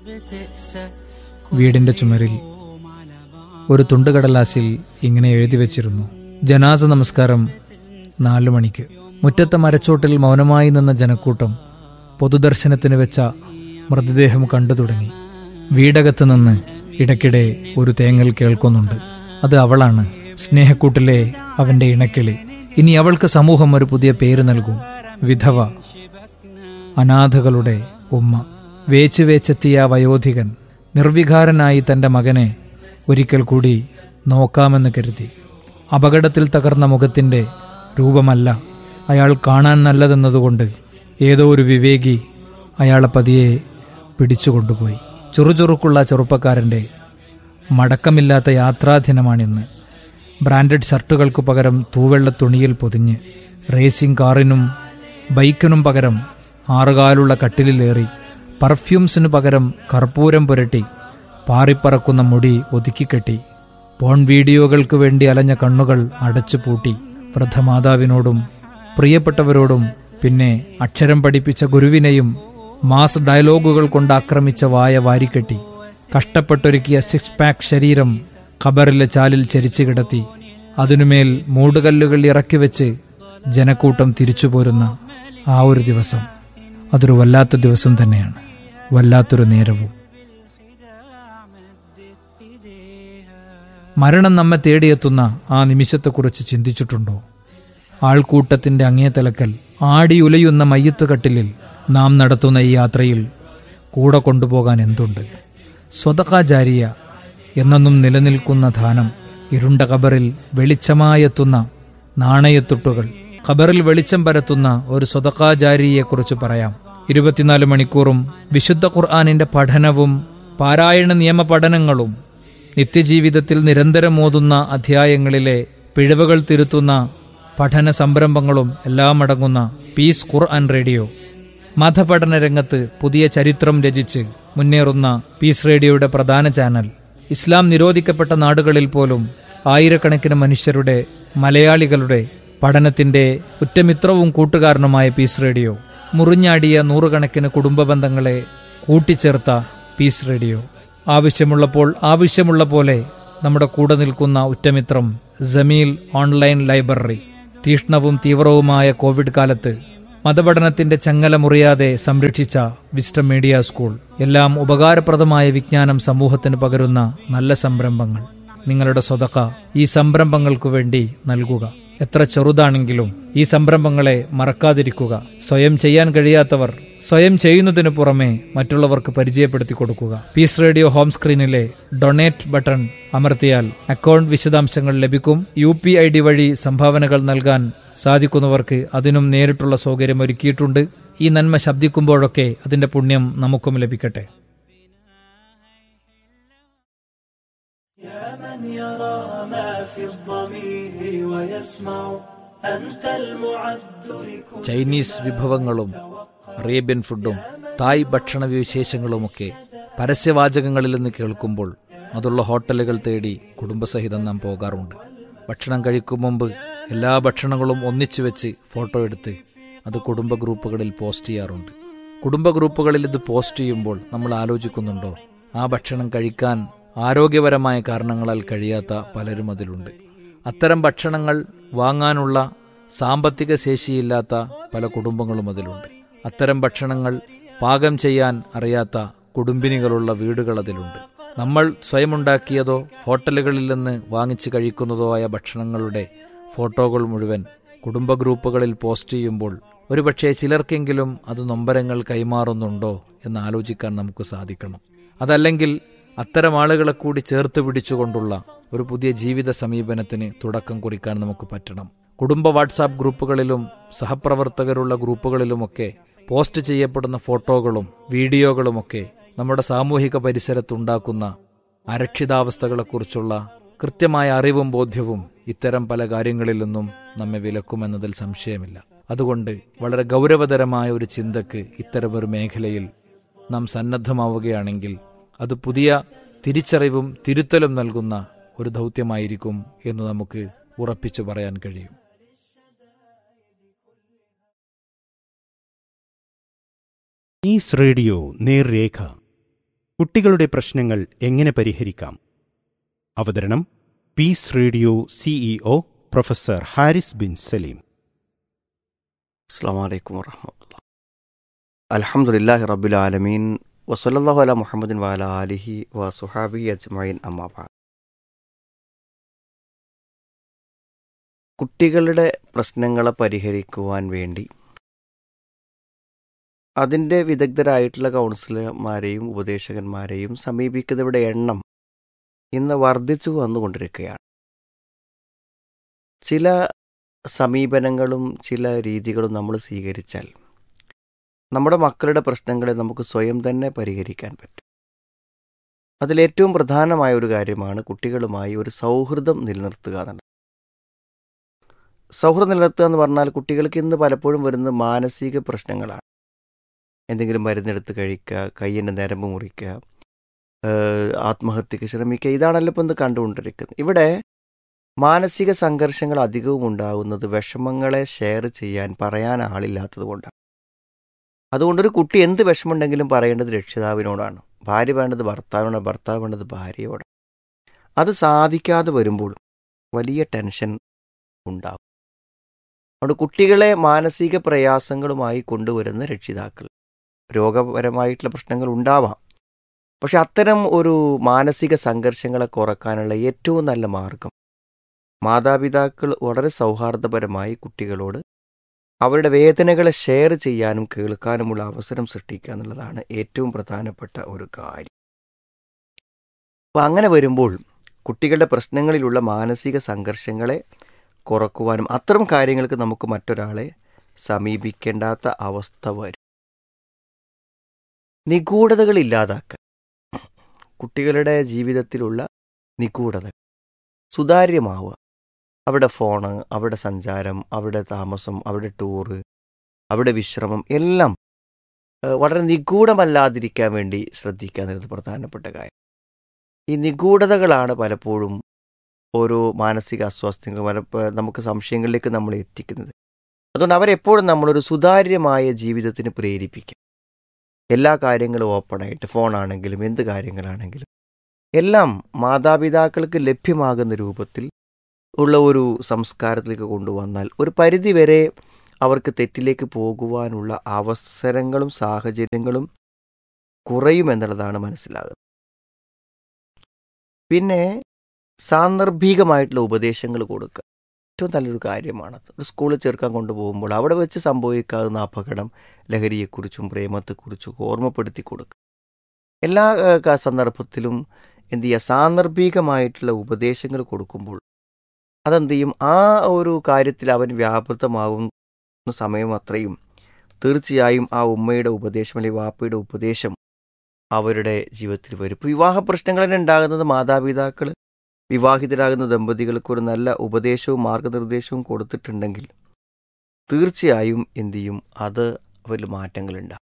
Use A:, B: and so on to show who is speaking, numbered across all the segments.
A: വീടിന്റെ ചുമരിൽ ഒരു തുണ്ടുകടലാസിൽ ഇങ്ങനെ എഴുതി വെച്ചിരുന്നു ജനാസ നമസ്കാരം നാലു മണിക്ക് മുറ്റത്തെ മരച്ചോട്ടിൽ മൗനമായി നിന്ന ജനക്കൂട്ടം പൊതുദർശനത്തിന് വെച്ച മൃതദേഹം കണ്ടു തുടങ്ങി വീടകത്ത് നിന്ന് ഇടയ്ക്കിടെ ഒരു തേങ്ങൽ കേൾക്കുന്നുണ്ട് അത് അവളാണ് സ്നേഹക്കൂട്ടിലെ അവന്റെ ഇണക്കിളി ഇനി അവൾക്ക് സമൂഹം ഒരു പുതിയ പേര് നൽകും വിധവ അനാഥകളുടെ ഉമ്മ വേച്ച് വേച്ചെത്തിയ ആ വയോധികൻ നിർവികാരനായി തന്റെ മകനെ ഒരിക്കൽ കൂടി നോക്കാമെന്ന് കരുതി അപകടത്തിൽ തകർന്ന മുഖത്തിന്റെ രൂപമല്ല അയാൾ കാണാൻ നല്ലതെന്നതുകൊണ്ട് ഏതോ ഒരു വിവേകി അയാളെ പതിയെ പിടിച്ചുകൊണ്ടുപോയി ചുറുചുറുക്കുള്ള ചെറുപ്പക്കാരന്റെ മടക്കമില്ലാത്ത യാത്രാദിനമാണിന്ന് ബ്രാൻഡഡ് ഷർട്ടുകൾക്ക് പകരം തൂവെള്ള തുണിയിൽ പൊതിഞ്ഞ് റേസിംഗ് കാറിനും ബൈക്കിനും പകരം ആറുകാലുള്ള കട്ടിലിലേറി പെർഫ്യൂംസിനു പകരം കർപ്പൂരം പുരട്ടി പാറിപ്പറക്കുന്ന മുടി ഒതുക്കിക്കെട്ടി പോൺ വീഡിയോകൾക്ക് വേണ്ടി അലഞ്ഞ കണ്ണുകൾ അടച്ചു പൂട്ടി വൃദ്ധമാതാവിനോടും പ്രിയപ്പെട്ടവരോടും പിന്നെ അക്ഷരം പഠിപ്പിച്ച ഗുരുവിനെയും മാസ് ഡയലോഗുകൾ കൊണ്ട് ആക്രമിച്ച വായ വാരിക്കെട്ടി കഷ്ടപ്പെട്ടൊരുക്കിയ സിക്സ് പാക്ക് ശരീരം ഖബറിലെ ചാലിൽ ചരിച്ചു കിടത്തി അതിനുമേൽ മൂടുകല്ലുകൾ ഇറക്കി വെച്ച് ജനക്കൂട്ടം തിരിച്ചു പോരുന്ന ആ ഒരു ദിവസം അതൊരു വല്ലാത്ത ദിവസം തന്നെയാണ് വല്ലാത്തൊരു നേരവും മരണം നമ്മെ തേടിയെത്തുന്ന ആ നിമിഷത്തെക്കുറിച്ച് ചിന്തിച്ചിട്ടുണ്ടോ ആൾക്കൂട്ടത്തിന്റെ അങ്ങേ തലക്കൽ ആടിയുലയുന്ന മയ്യത്ത് കട്ടിലിൽ നാം നടത്തുന്ന ഈ യാത്രയിൽ കൂടെ കൊണ്ടുപോകാൻ എന്തുണ്ട് സ്വതകാചാരിയ എന്നെന്നും നിലനിൽക്കുന്ന ധാനം ഇരുണ്ട കബറിൽ വെളിച്ചമായെത്തുന്ന നാണയത്തുട്ടുകൾ ഖബറിൽ വെളിച്ചം പരത്തുന്ന ഒരു സ്വതകാചാരിയെക്കുറിച്ച് പറയാം ഇരുപത്തിനാല് മണിക്കൂറും വിശുദ്ധ ഖുർആാനിന്റെ പഠനവും പാരായണ നിയമ പഠനങ്ങളും നിത്യജീവിതത്തിൽ നിരന്തരം ഓതുന്ന അധ്യായങ്ങളിലെ പിഴവുകൾ തിരുത്തുന്ന പഠന സംരംഭങ്ങളും എല്ലാം അടങ്ങുന്ന പീസ് ഖുർആൻ റേഡിയോ മതപഠന രംഗത്ത് പുതിയ ചരിത്രം രചിച്ച് മുന്നേറുന്ന പീസ് റേഡിയോയുടെ പ്രധാന ചാനൽ ഇസ്ലാം നിരോധിക്കപ്പെട്ട നാടുകളിൽ പോലും ആയിരക്കണക്കിന് മനുഷ്യരുടെ മലയാളികളുടെ പഠനത്തിന്റെ ഉറ്റമിത്രവും കൂട്ടുകാരനുമായ പീസ് റേഡിയോ മുറിഞ്ഞാടിയ നൂറുകണക്കിന് കുടുംബ ബന്ധങ്ങളെ കൂട്ടിച്ചേർത്ത പീസ് റേഡിയോ ആവശ്യമുള്ളപ്പോൾ ആവശ്യമുള്ള പോലെ നമ്മുടെ കൂടെ നിൽക്കുന്ന ഉറ്റമിത്രം ജമീൽ ഓൺലൈൻ ലൈബ്രറി തീഷ്ണവും തീവ്രവുമായ കോവിഡ് കാലത്ത് മതപഠനത്തിന്റെ ചങ്ങല മുറിയാതെ സംരക്ഷിച്ച വിസ്റ്റം മീഡിയ സ്കൂൾ എല്ലാം ഉപകാരപ്രദമായ വിജ്ഞാനം സമൂഹത്തിന് പകരുന്ന നല്ല സംരംഭങ്ങൾ നിങ്ങളുടെ സ്വതക്ക ഈ സംരംഭങ്ങൾക്കു വേണ്ടി നൽകുക എത്ര ചെറുതാണെങ്കിലും ഈ സംരംഭങ്ങളെ മറക്കാതിരിക്കുക സ്വയം ചെയ്യാൻ കഴിയാത്തവർ സ്വയം ചെയ്യുന്നതിനു പുറമെ മറ്റുള്ളവർക്ക് പരിചയപ്പെടുത്തി കൊടുക്കുക പീസ് റേഡിയോ ഹോം സ്ക്രീനിലെ ഡൊണേറ്റ് ബട്ടൺ അമർത്തിയാൽ അക്കൗണ്ട് വിശദാംശങ്ങൾ ലഭിക്കും യു പി ഐ ഡി വഴി സംഭാവനകൾ നൽകാൻ സാധിക്കുന്നവർക്ക് അതിനും നേരിട്ടുള്ള സൗകര്യം ഒരുക്കിയിട്ടുണ്ട് ഈ നന്മ ശബ്ദിക്കുമ്പോഴൊക്കെ അതിന്റെ പുണ്യം നമുക്കും ലഭിക്കട്ടെ
B: يا من يرى ما في الضمير ويسمع أنت المعد لكل
A: ചൈനീസ് വിഭവങ്ങളും അറേബ്യൻ ഫുഡും തായ് ഭക്ഷണ വിശേഷങ്ങളുമൊക്കെ പരസ്യവാചകങ്ങളിൽ നിന്ന് കേൾക്കുമ്പോൾ അതുള്ള ഹോട്ടലുകൾ തേടി കുടുംബസഹിതം നാം പോകാറുണ്ട് ഭക്ഷണം കഴിക്കും മുമ്പ് എല്ലാ ഭക്ഷണങ്ങളും ഒന്നിച്ചു വെച്ച് ഫോട്ടോ എടുത്ത് അത് കുടുംബ ഗ്രൂപ്പുകളിൽ പോസ്റ്റ് ചെയ്യാറുണ്ട് കുടുംബ ഗ്രൂപ്പുകളിൽ ഇത് പോസ്റ്റ് ചെയ്യുമ്പോൾ നമ്മൾ ആലോചിക്കുന്നുണ്ടോ ആ ഭക്ഷണം കഴിക്കാൻ ആരോഗ്യപരമായ കാരണങ്ങളാൽ കഴിയാത്ത പലരും അതിലുണ്ട് അത്തരം ഭക്ഷണങ്ങൾ വാങ്ങാനുള്ള സാമ്പത്തിക ശേഷിയില്ലാത്ത പല കുടുംബങ്ങളും അതിലുണ്ട് അത്തരം ഭക്ഷണങ്ങൾ പാകം ചെയ്യാൻ അറിയാത്ത കുടുംബിനികളുള്ള വീടുകൾ അതിലുണ്ട് നമ്മൾ സ്വയം ഉണ്ടാക്കിയതോ ഹോട്ടലുകളിൽ നിന്ന് വാങ്ങിച്ച് കഴിക്കുന്നതോ ആയ ഭക്ഷണങ്ങളുടെ ഫോട്ടോകൾ മുഴുവൻ കുടുംബ ഗ്രൂപ്പുകളിൽ പോസ്റ്റ് ചെയ്യുമ്പോൾ ഒരുപക്ഷെ ചിലർക്കെങ്കിലും അത് നൊമ്പരങ്ങൾ കൈമാറുന്നുണ്ടോ എന്ന് ആലോചിക്കാൻ നമുക്ക് സാധിക്കണം അതല്ലെങ്കിൽ അത്തരം ആളുകളെ കൂടി ചേർത്ത് പിടിച്ചുകൊണ്ടുള്ള ഒരു പുതിയ ജീവിത സമീപനത്തിന് തുടക്കം കുറിക്കാൻ നമുക്ക് പറ്റണം കുടുംബ വാട്സാപ്പ് ഗ്രൂപ്പുകളിലും സഹപ്രവർത്തകരുള്ള ഗ്രൂപ്പുകളിലുമൊക്കെ പോസ്റ്റ് ചെയ്യപ്പെടുന്ന ഫോട്ടോകളും വീഡിയോകളുമൊക്കെ നമ്മുടെ സാമൂഹിക പരിസരത്തുണ്ടാക്കുന്ന അരക്ഷിതാവസ്ഥകളെക്കുറിച്ചുള്ള കൃത്യമായ അറിവും ബോധ്യവും ഇത്തരം പല കാര്യങ്ങളിൽ നിന്നും നമ്മെ വിലക്കുമെന്നതിൽ സംശയമില്ല അതുകൊണ്ട് വളരെ ഗൗരവതരമായ ഒരു ചിന്തക്ക് ഇത്തരമൊരു മേഖലയിൽ നാം സന്നദ്ധമാവുകയാണെങ്കിൽ അത് പുതിയ തിരിച്ചറിവും തിരുത്തലും നൽകുന്ന ഒരു ദൗത്യമായിരിക്കും എന്ന് നമുക്ക് ഉറപ്പിച്ചു പറയാൻ കഴിയും
C: ഈസ് റേഡിയോ നേർരേഖ കുട്ടികളുടെ പ്രശ്നങ്ങൾ എങ്ങനെ പരിഹരിക്കാം അവതരണം peace radio CEO professor Haris bin Salim
D: അസ്സാം വലൈക്കും വർഹമത്തുള്ള അലഹമുല്ലാഹി റബ്ബുൽ ആലമീൻ വസല്ലാഹു അല മുഹമ്മദിൻ വാല അലിഹി വ സുഹാബി അജ്മൈൻ അമ്മാബ കുട്ടികളുടെ പ്രശ്നങ്ങളെ പരിഹരിക്കുവാൻ വേണ്ടി അതിൻ്റെ വിദഗ്ധരായിട്ടുള്ള കൗൺസിലർമാരെയും ഉപദേശകന്മാരെയും സമീപിക്കുന്നവരുടെ എണ്ണം ഇന്ന് വർദ്ധിച്ചു വന്നുകൊണ്ടിരിക്കുകയാണ് ചില സമീപനങ്ങളും ചില രീതികളും നമ്മൾ സ്വീകരിച്ചാൽ നമ്മുടെ മക്കളുടെ പ്രശ്നങ്ങളെ നമുക്ക് സ്വയം തന്നെ പരിഹരിക്കാൻ പറ്റും അതിലേറ്റവും പ്രധാനമായ ഒരു കാര്യമാണ് കുട്ടികളുമായി ഒരു സൗഹൃദം നിലനിർത്തുക എന്നുള്ളത് സൗഹൃദം നിലനിർത്തുക എന്ന് പറഞ്ഞാൽ കുട്ടികൾക്ക് ഇന്ന് പലപ്പോഴും വരുന്നത് മാനസിക പ്രശ്നങ്ങളാണ് എന്തെങ്കിലും മരുന്നെടുത്ത് കഴിക്കുക കയ്യിൻ്റെ നരമ്പ് മുറിക്കുക ഏഹ് ആത്മഹത്യക്ക് ശ്രമിക്കുക ഇതാണല്ലോ ഇപ്പം ഇന്ന് കണ്ടുകൊണ്ടിരിക്കുന്നത് ഇവിടെ മാനസിക സംഘർഷങ്ങൾ അധികവും ഉണ്ടാകുന്നത് വിഷമങ്ങളെ ഷെയർ ചെയ്യാൻ പറയാൻ ആളില്ലാത്തത് കൊണ്ടാണ് അതുകൊണ്ടൊരു കുട്ടി എന്ത് വിഷമമുണ്ടെങ്കിലും പറയേണ്ടത് രക്ഷിതാവിനോടാണ് ഭാര്യ വേണ്ടത് ഭർത്താവിനോട് ഭർത്താവ് വേണ്ടത് ഭാര്യയോടാണ് അത് സാധിക്കാതെ വരുമ്പോൾ വലിയ ടെൻഷൻ ഉണ്ടാകും അതുകൊണ്ട് കുട്ടികളെ മാനസിക പ്രയാസങ്ങളുമായി കൊണ്ടുവരുന്ന രക്ഷിതാക്കൾ രോഗപരമായിട്ടുള്ള പ്രശ്നങ്ങൾ ഉണ്ടാവാം പക്ഷെ അത്തരം ഒരു മാനസിക സംഘർഷങ്ങളെ കുറക്കാനുള്ള ഏറ്റവും നല്ല മാർഗം മാതാപിതാക്കൾ വളരെ സൗഹാർദ്ദപരമായി കുട്ടികളോട് അവരുടെ വേദനകളെ ഷെയർ ചെയ്യാനും കേൾക്കാനുമുള്ള അവസരം സൃഷ്ടിക്കുക എന്നുള്ളതാണ് ഏറ്റവും പ്രധാനപ്പെട്ട ഒരു കാര്യം അപ്പം അങ്ങനെ വരുമ്പോൾ കുട്ടികളുടെ പ്രശ്നങ്ങളിലുള്ള മാനസിക സംഘർഷങ്ങളെ കുറക്കുവാനും അത്തരം കാര്യങ്ങൾക്ക് നമുക്ക് മറ്റൊരാളെ സമീപിക്കേണ്ടാത്ത അവസ്ഥ വരും നിഗൂഢതകൾ ഇല്ലാതാക്കുക കുട്ടികളുടെ ജീവിതത്തിലുള്ള നിഗൂഢത സുതാര്യമാവുക അവിടെ ഫോണ് അവിടെ സഞ്ചാരം അവിടെ താമസം അവിടെ ടൂറ് അവിടെ വിശ്രമം എല്ലാം ഏഹ്, വളരെ നിഗൂഢമല്ലാതിരിക്കാൻ വേണ്ടി ശ്രദ്ധിക്കുക എന്നത് പ്രധാനപ്പെട്ട കാര്യം ഈ നിഗൂഢതകളാണ് പലപ്പോഴും ഓരോ മാനസിക അസ്വാസ്ഥ്യങ്ങൾ പല- നമുക്ക് സംശയങ്ങളിലേക്ക് നമ്മൾ എത്തിക്കുന്നത് അതുകൊണ്ട് അവരെപ്പോഴും നമ്മളൊരു സുതാര്യമായ ജീവിതത്തിന് പ്രേരിപ്പിക്കുക എല്ലാ കാര്യങ്ങളും ഓപ്പണായിട്ട് ഫോണാണെങ്കിലും എന്ത് കാര്യങ്ങളാണെങ്കിലും എല്ലാം മാതാപിതാക്കൾക്ക് ലഭ്യമാകുന്ന രൂപത്തിൽ ഉള്ള ഒരു സംസ്കാരത്തിലേക്ക് കൊണ്ടുവന്നാൽ ഒരു പരിധിവരെ അവർക്ക് തെറ്റിലേക്ക് പോകുവാനുള്ള അവസരങ്ങളും സാഹചര്യങ്ങളും കുറയുമെന്നുള്ളതാണ് മനസ്സിലാകുന്നത് പിന്നെ സാന്ദർഭികമായിട്ടുള്ള ഉപദേശങ്ങൾ കൊടുക്കുക ഏറ്റവും നല്ലൊരു കാര്യമാണത് ഒരു സ്കൂളിൽ ചേർക്കാൻ കൊണ്ടുപോകുമ്പോൾ അവിടെ വെച്ച് സംഭവിക്കാവുന്ന അപകടം ലഹരിയെക്കുറിച്ചും പ്രേമത്തെക്കുറിച്ചും ഓർമ്മപ്പെടുത്തി കൊടുക്കുക എല്ലാ ഏഹ്, ക- സന്ദർഭത്തിലും എന്ത് ചെയ്യുക സാന്ദർഭികമായിട്ടുള്ള ഉപദേശങ്ങൾ കൊടുക്കുമ്പോൾ അതെന്ത് ചെയ്യും ആ ഒരു കാര്യത്തിൽ അവൻ വ്യാപൃതമാകുന്ന സമയം അത്രയും തീർച്ചയായും ആ ഉമ്മയുടെ ഉപദേശം അല്ലെങ്കിൽ വാപ്പയുടെ ഉപദേശം അവരുടെ ജീവിതത്തിൽ വരും ഇപ്പോൾ വിവാഹ പ്രശ്നങ്ങൾ തന്നെ ഉണ്ടാകുന്നത് മാതാപിതാക്കൾ വിവാഹിതരാകുന്ന ദമ്പതികൾക്ക് ഒരു നല്ല ഉപദേശവും മാർഗനിർദ്ദേശവും കൊടുത്തിട്ടുണ്ടെങ്കിൽ തീർച്ചയായും എന്ത് ചെയ്യും അത് അവരിൽ മാറ്റങ്ങളുണ്ടാകും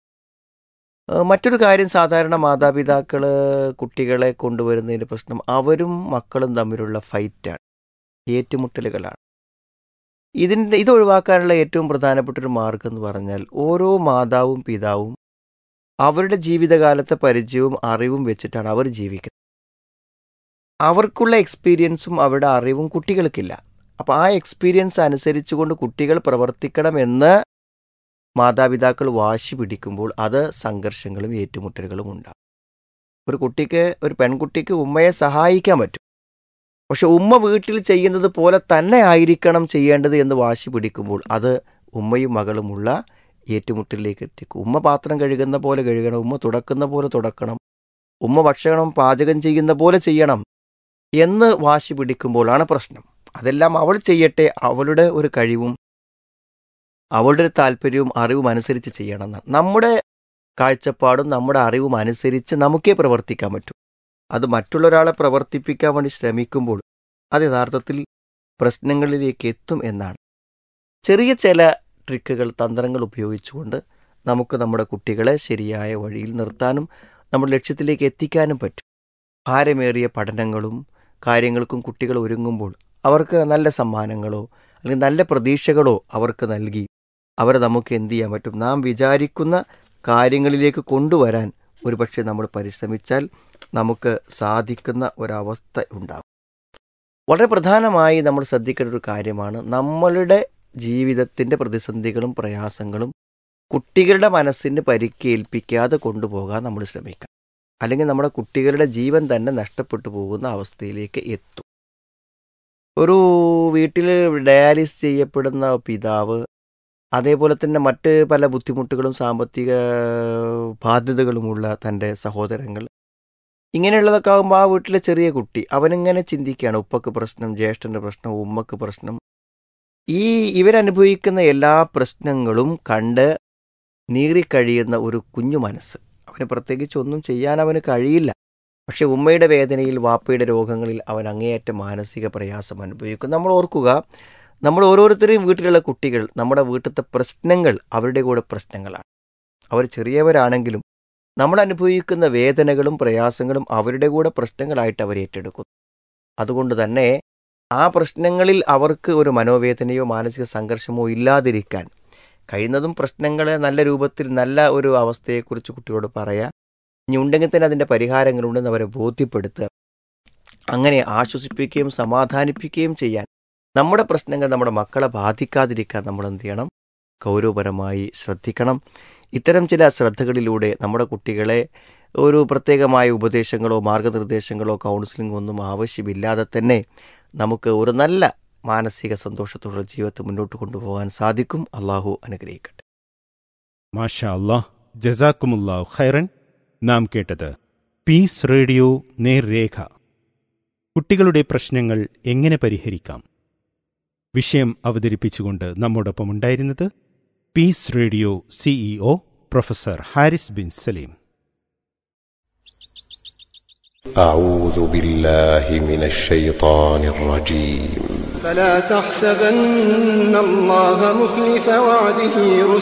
D: ഏഹ് മറ്റൊരു കാര്യം സാധാരണ മാതാപിതാക്കൾ കുട്ടികളെ കൊണ്ടുവരുന്നതിൻ്റെ പ്രശ്നം അവരും മക്കളും തമ്മിലുള്ള ഫൈറ്റാണ് ഏറ്റുമുട്ടലുകളാണ് ഇതിൻ്റെ ഇത് ഒഴിവാക്കാനുള്ള ഏറ്റവും പ്രധാനപ്പെട്ട ഒരു മാർഗം എന്ന് പറഞ്ഞാൽ ഓരോ മാതാവും പിതാവും അവരുടെ ജീവിതകാലത്തെ പരിചയവും അറിവും വെച്ചിട്ടാണ് അവർ ജീവിക്കുന്നത് അവർക്കുള്ള എക്സ്പീരിയൻസും അവരുടെ അറിവും കുട്ടികൾക്കില്ല അപ്പോൾ ആ എക്സ്പീരിയൻസ് അനുസരിച്ചുകൊണ്ട് കുട്ടികൾ പ്രവർത്തിക്കണമെന്ന് മാതാപിതാക്കൾ വാശി പിടിക്കുമ്പോൾ അത് സംഘർഷങ്ങളും ഏറ്റുമുട്ടലുകളും ഉണ്ടാകും ഒരു കുട്ടിക്ക് ഒരു പെൺകുട്ടിക്ക് ഉമ്മയെ സഹായിക്കാൻ പറ്റും പക്ഷെ ഉമ്മ വീട്ടിൽ ചെയ്യുന്നത് പോലെ തന്നെ ആയിരിക്കണം ചെയ്യേണ്ടത് എന്ന് വാശി പിടിക്കുമ്പോൾ അത് ഉമ്മയും മകളുമുള്ള ഏറ്റുമുട്ടലിലേക്ക് എത്തിക്കും ഉമ്മ പാത്രം കഴുകുന്ന പോലെ കഴുകണം ഉമ്മ തുടക്കുന്ന പോലെ തുടക്കണം ഉമ്മ ഭക്ഷണം പാചകം ചെയ്യുന്ന പോലെ ചെയ്യണം എന്ന് വാശി പിടിക്കുമ്പോഴാണ് പ്രശ്നം അതെല്ലാം അവൾ ചെയ്യട്ടെ അവളുടെ ഒരു കഴിവും അവളുടെ ഒരു താല്പര്യവും അറിവും അനുസരിച്ച് ചെയ്യണം എന്നാണ് നമ്മുടെ കാഴ്ചപ്പാടും നമ്മുടെ അറിവും അനുസരിച്ച് നമുക്കേ പ്രവർത്തിക്കാൻ പറ്റൂ അത് മറ്റുള്ളൊരാളെ പ്രവർത്തിപ്പിക്കാൻ വേണ്ടി ശ്രമിക്കുമ്പോൾ അത് യഥാർത്ഥത്തിൽ പ്രശ്നങ്ങളിലേക്ക് എത്തും എന്നാണ് ചെറിയ ചില ട്രിക്കുകൾ തന്ത്രങ്ങൾ ഉപയോഗിച്ചുകൊണ്ട് നമുക്ക് നമ്മുടെ കുട്ടികളെ ശരിയായ വഴിയിൽ നിർത്താനും നമ്മുടെ ലക്ഷ്യത്തിലേക്ക് എത്തിക്കാനും പറ്റും ഭാരമേറിയ പഠനങ്ങളും കാര്യങ്ങൾക്കും കുട്ടികൾ ഒരുങ്ങുമ്പോൾ അവർക്ക് നല്ല സമ്മാനങ്ങളോ അല്ലെങ്കിൽ നല്ല പ്രതീക്ഷകളോ അവർക്ക് നൽകി അവരെ നമുക്ക് എന്ത് ചെയ്യാൻ പറ്റും നാം വിചാരിക്കുന്ന കാര്യങ്ങളിലേക്ക് കൊണ്ടുവരാൻ ഒരുപക്ഷെ നമ്മൾ പരിശ്രമിച്ചാൽ നമുക്ക് സാധിക്കുന്ന ഒരവസ്ഥ ഉണ്ടാകും വളരെ പ്രധാനമായി നമ്മൾ ശ്രദ്ധിക്കേണ്ട ഒരു കാര്യമാണ് നമ്മളുടെ ജീവിതത്തിൻ്റെ പ്രതിസന്ധികളും പ്രയാസങ്ങളും കുട്ടികളുടെ മനസ്സിന് പരിക്കേൽപ്പിക്കാതെ കൊണ്ടുപോകാൻ നമ്മൾ ശ്രമിക്കണം അല്ലെങ്കിൽ നമ്മുടെ കുട്ടികളുടെ ജീവൻ തന്നെ നഷ്ടപ്പെട്ടു പോകുന്ന അവസ്ഥയിലേക്ക് എത്തും ഒരു വീട്ടിൽ ഡയാലിസ് ചെയ്യപ്പെടുന്ന പിതാവ് അതേപോലെ തന്നെ മറ്റ് പല ബുദ്ധിമുട്ടുകളും സാമ്പത്തിക ബാധ്യതകളുമുള്ള തൻ്റെ സഹോദരങ്ങൾ ഇങ്ങനെയുള്ളതൊക്കെ ആകുമ്പോൾ ആ വീട്ടിലെ ചെറിയ കുട്ടി അവനിങ്ങനെ ചിന്തിക്കുകയാണ് ഉപ്പക്ക് പ്രശ്നം ജ്യേഷ്ഠൻ്റെ പ്രശ്നം ഉമ്മക്ക് പ്രശ്നം ഈ ഇവരനുഭവിക്കുന്ന എല്ലാ പ്രശ്നങ്ങളും കണ്ട് നീറിക്കഴിയുന്ന ഒരു കുഞ്ഞു മനസ്സ് അവന് പ്രത്യേകിച്ച് ഒന്നും ചെയ്യാൻ അവന് കഴിയില്ല പക്ഷെ ഉമ്മയുടെ വേദനയിൽ വാപ്പയുടെ രോഗങ്ങളിൽ അവൻ അങ്ങേയറ്റം മാനസിക പ്രയാസം അനുഭവിക്കും നമ്മൾ ഓർക്കുക നമ്മൾ ഓരോരുത്തരെയും വീട്ടിലുള്ള കുട്ടികൾ നമ്മുടെ വീട്ടിലത്തെ പ്രശ്നങ്ങൾ അവരുടെ കൂടെ പ്രശ്നങ്ങളാണ് അവർ ചെറിയവരാണെങ്കിലും നമ്മൾ അനുഭവിക്കുന്ന വേദനകളും പ്രയാസങ്ങളും അവരുടെ കൂടെ പ്രശ്നങ്ങളായിട്ട് അവർ ഏറ്റെടുക്കുന്നു അതുകൊണ്ട് തന്നെ ആ പ്രശ്നങ്ങളിൽ അവർക്ക് ഒരു മനോവേദനയോ മാനസിക സംഘർഷമോ ഇല്ലാതിരിക്കാൻ കഴിയുന്നതും പ്രശ്നങ്ങളെ നല്ല രൂപത്തിൽ നല്ല ഒരു അവസ്ഥയെക്കുറിച്ച് കുട്ടികളോട് പറയാം ഇനി ഉണ്ടെങ്കിൽ തന്നെ അതിൻ്റെ പരിഹാരങ്ങളുണ്ടെന്ന് അവരെ ബോധ്യപ്പെടുത്തുക അങ്ങനെ ആശ്വസിപ്പിക്കുകയും സമാധാനിപ്പിക്കുകയും ചെയ്യാൻ നമ്മുടെ പ്രശ്നങ്ങൾ നമ്മുടെ മക്കളെ ബാധിക്കാതിരിക്കാൻ നമ്മൾ എന്ത് ചെയ്യണം ഗൗരവപരമായി ശ്രദ്ധിക്കണം ഇത്തരം ചില ശ്രദ്ധകളിലൂടെ നമ്മുടെ കുട്ടികളെ ഒരു പ്രത്യേകമായ ഉപദേശങ്ങളോ മാർഗനിർദ്ദേശങ്ങളോ കൗൺസിലിംഗോ ഒന്നും ആവശ്യമില്ലാതെ തന്നെ നമുക്ക് ഒരു നല്ല മാനസിക സന്തോഷത്തോടുള്ള ജീവിതത്തെ മുന്നോട്ട് കൊണ്ടുപോകാൻ സാധിക്കും അള്ളാഹു അനുഗ്രഹിക്കട്ടെ
C: മാഷാ അല്ലാഹ് ജസാക്കുമുല്ലാഹ് ഖൈറൻ നാം കേട്ടത് പീസ് റേഡിയോ നേർരേഖ കുട്ടികളുടെ പ്രശ്നങ്ങൾ എങ്ങനെ പരിഹരിക്കാം വിഷയം അവതരിപ്പിച്ചുകൊണ്ട് നമ്മോടൊപ്പം ഉണ്ടായിരുന്നത് peace radio CEO professor Haris bin Salim
E: أعوذ بالله من الشيطان الرجيم
F: فلا تحسبن الله مخلف وعده رسله